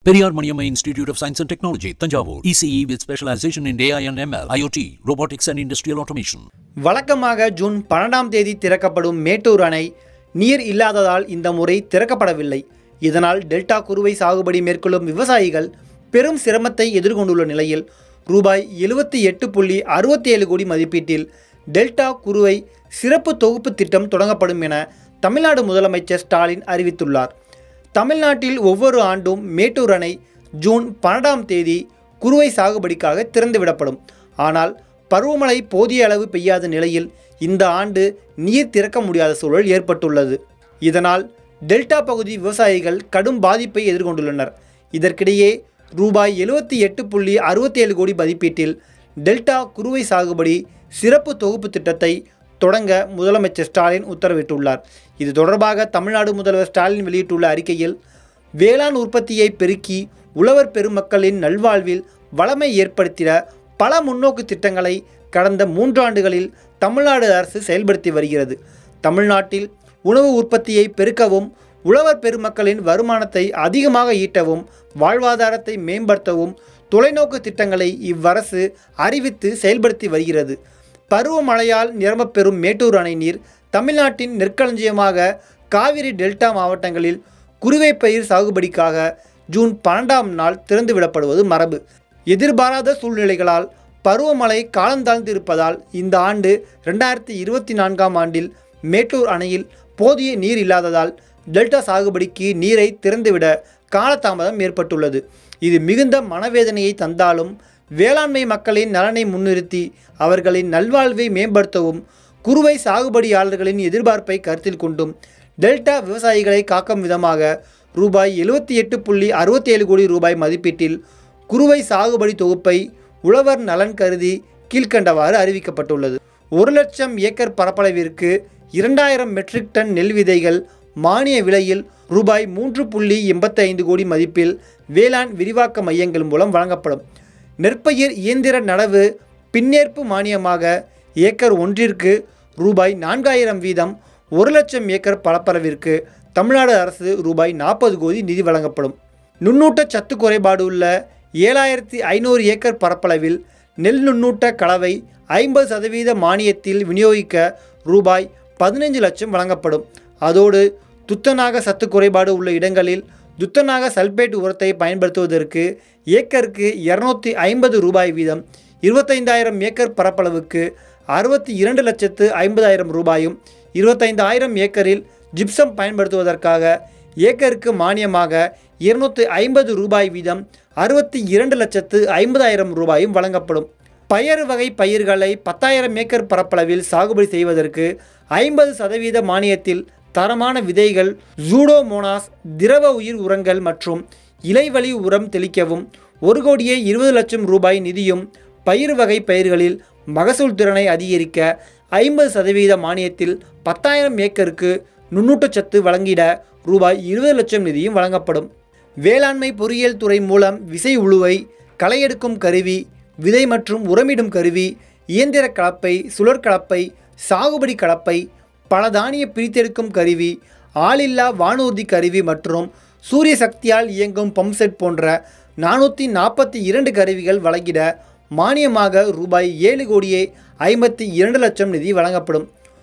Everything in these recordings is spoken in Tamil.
Periyar Maniamma Institute of Science and Technology, Tanjavur, ECE with specialization in AI and ML, IoT, robotics and industrial automation. வழக்கமாக ஜூன் பன்னெண்டாம் தேதி திறக்கப்படும் மேட்டூர் அணை நீர் இல்லாததால் இந்த முறை திறக்கப்படவில்லை இதனால் டெல்டா குறுவை சாகுபடி மேற்கொள்ளும் விவசாயிகள் பெரும் சிரமத்தை எதிர்கொண்டுள்ள நிலையில் ரூபாய் எழுபத்தி எட்டு புள்ளி அறுபத்தி ஏழு கோடி மதிப்பீட்டில் டெல்டா குறுவை சிறப்பு தொகுப்பு திட்டம் தொடங்கப்படும் என தமிழ்நாடு முதலமைச்சர் ஸ்டாலின் அறிவித்துள்ளார் தமிழ்நாட்டில் ஒவ்வொரு ஆண்டும் மேட்டூர் அணை ஜூன் பன்னெண்டாம் தேதி குறுவை சாகுபடிக்காக திறந்துவிடப்படும் ஆனால் பருவமழை போதிய அளவு பெய்யாத நிலையில் இந்த ஆண்டு நீர் திறக்க முடியாத சூழல் ஏற்பட்டுள்ளது இதனால் டெல்டா பகுதி விவசாயிகள் கடும் பாதிப்பை எதிர்கொண்டுள்ளனர் இதற்கிடையே ரூபாய் எழுபத்தி எட்டு புள்ளி அறுபத்தேழு கோடி மதிப்பீட்டில் டெல்டா குறுவை சாகுபடி சிறப்பு தொகுப்பு திட்டத்தை தொடங்க முதலமைச்சர் ஸ்டாலின் உத்தரவிட்டுள்ளார் இது தொடர்பாக தமிழ்நாடு முதல்வர் ஸ்டாலின் வெளியிட்டுள்ள அறிக்கையில் வேளாண் உற்பத்தியை பெருக்கி உழவர் பெருமக்களின் நல்வாழ்வில் வளமை ஏற்படுத்திட பல முன்னோக்கு திட்டங்களை கடந்த மூன்றாண்டுகளில் தமிழ்நாடு அரசு செயல்படுத்தி வருகிறது தமிழ்நாட்டில் உணவு உற்பத்தியை பெருக்கவும் உழவர் பெருமக்களின் வருமானத்தை அதிகமாக ஈட்டவும் வாழ்வாதாரத்தை மேம்படுத்தவும் தொலைநோக்கு திட்டங்களை இவ்வரசு அறிவித்து செயல்படுத்தி வருகிறது பருவமழையால் நிரம்பப்பெறும் மேட்டூர் அணை நீர் தமிழ்நாட்டின் நெற்களஞ்சியமாக காவிரி டெல்டா மாவட்டங்களில் குறுவை பயிர் சாகுபடிக்காக ஜூன் பன்னெண்டாம் நாள் திறந்துவிடப்படுவது மரபு எதிர்பாராத சூழ்நிலைகளால் பருவமழை காலந்தாழ்ந்து இருப்பதால் இந்த ஆண்டு ரெண்டாயிரத்தி இருபத்தி நான்காம் ஆண்டில் மேட்டூர் அணையில் போதிய நீர் இல்லாததால் டெல்டா சாகுபடிக்கு நீரை திறந்துவிட காலதாமதம் ஏற்பட்டுள்ளது இது மிகுந்த மனவேதனையை தந்தாலும் வேளாண்மை மக்களின் நலனை முன்னிறுத்தி அவர்களின் நல்வாழ்வை மேம்படுத்தவும் குறுவை சாகுபடியாளர்களின் எதிர்பார்ப்பை கருத்தில் கொண்டும் டெல்டா விவசாயிகளை காக்கும் விதமாக ரூபாய் எழுபத்தி எட்டு புள்ளி அறுபத்தேழு கோடி ரூபாய் மதிப்பீட்டில் குறுவை சாகுபடி தொகுப்பை உழவர் நலன் கருதி கீழ்க்கண்டவாறு அறிவிக்கப்பட்டுள்ளது ஒரு லட்சம் ஏக்கர் பரப்பளவிற்கு இரண்டாயிரம் மெட்ரிக் டன் நெல் விதைகள் மானிய விலையில் ரூபாய் மூன்று புள்ளி எண்பத்தைந்து கோடி மதிப்பில் வேளாண் விரிவாக்க மையங்கள் மூலம் வழங்கப்படும் நெற்பயிர் இயந்திர நடவு பின்னேற்பு மானியமாக ஏக்கர் ஒன்றிற்கு ரூபாய் நான்காயிரம் வீதம் ஒரு லட்சம் ஏக்கர் பரப்பளவிற்கு தமிழ்நாடு அரசு ரூபாய் நாற்பது கோடி நிதி வழங்கப்படும் நுண்ணூட்ட சத்து குறைபாடு உள்ள ஏழாயிரத்தி ஐநூறு ஏக்கர் பரப்பளவில் நெல் நுண்ணூட்ட கலவை ஐம்பது சதவீத மானியத்தில் விநியோகிக்க ரூபாய் பதினைஞ்சு லட்சம் வழங்கப்படும் அதோடு துத்தநாக சத்து குறைபாடு உள்ள இடங்களில் துத்தநாக சல்பேட் உரத்தை பயன்படுத்துவதற்கு ஏக்கருக்கு இரநூத்தி ஐம்பது ரூபாய் வீதம் இருபத்தைந்தாயிரம் ஏக்கர் பரப்பளவுக்கு அறுபத்தி இரண்டு லட்சத்து ஐம்பதாயிரம் ரூபாயும் இருபத்தைந்தாயிரம் ஏக்கரில் ஜிப்சம் பயன்படுத்துவதற்காக ஏக்கருக்கு மானியமாக இருநூற்றி ஐம்பது ரூபாய் வீதம் அறுபத்தி இரண்டு லட்சத்து ஐம்பதாயிரம் ரூபாயும் வழங்கப்படும் பயறு வகை பயிர்களை பத்தாயிரம் ஏக்கர் பரப்பளவில் சாகுபடி செய்வதற்கு ஐம்பது சதவீத மானியத்தில் தரமான விதைகள் ஜூடோமோனாஸ் திரவ உயிர் உரங்கள் மற்றும் இலைவழி உரம் தெளிக்கவும் ஒரு கோடியே இருபது லட்சம் ரூபாய் நிதியும் பயிர் வகை பயிர்களில் மகசூல் திறனை அதிகரிக்க ஐம்பது சதவீத மானியத்தில் பத்தாயிரம் ஏக்கருக்கு நுண்ணூட்டச்சத்து வழங்கிட ரூபாய் இருபது லட்சம் நிதியும் வழங்கப்படும் வேளாண்மை பொறியியல் துறை மூலம் விசை உழுவை களையெடுக்கும் கருவி விதை மற்றும் உரமிடும் கருவி இயந்திர கலப்பை சுழற்கலப்பை சாகுபடி கலப்பை பல தானிய பிரித்தெடுக்கும் கருவி ஆளில்லா வானூர்தி கருவி மற்றும் சூரிய சக்தியால் இயங்கும் பம்ப்செட் போன்ற நானூற்றி நாற்பத்தி இரண்டு கருவிகள் வழங்கிட மானியமாக ரூபாய் ஏழு கோடியே ஐம்பத்தி இரண்டு லட்சம் நிதி வழங்கப்படும்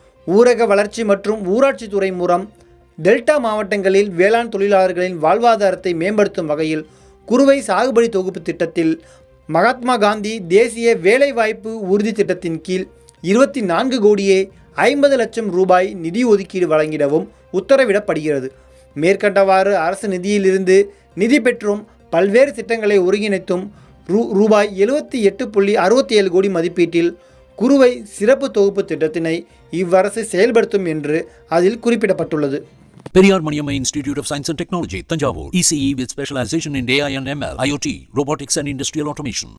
ஊரக வளர்ச்சி மற்றும் ஊராட்சி துறை மூலம் டெல்டா மாவட்டங்களில் வேளாண் தொழிலாளர்களின் வாழ்வாதாரத்தை மேம்படுத்தும் வகையில் குறுவை சாகுபடி தொகுப்பு திட்டத்தில் மகாத்மா காந்தி தேசிய வேலைவாய்ப்பு உறுதி திட்டத்தின் கீழ் இருபத்தி நான்கு கோடியே ஐம்பது லட்சம் ரூபாய் நிதி ஒதுக்கீடு வழங்கிடவும் உத்தரவிடப்படுகிறது மேற்கண்டவாறு அரசு நிதியிலிருந்து நிதி பெற்றும் பல்வேறு திட்டங்களை ஒருங்கிணைத்தும் ரூ ரூபாய் எழுபத்தி எட்டு புள்ளி அறுபத்தி ஏழு கோடி மதிப்பீட்டில் குறுவை சிறப்பு தொகுப்பு திட்டத்தினை இவ்வரசு செயல்படுத்தும் என்று அதில் குறிப்பிடப்பட்டுள்ளது Periyar Maniamma Institute of Science and Technology, Tanjavur, ECE with specialization in AI and ML, IoT, robotics and industrial automation.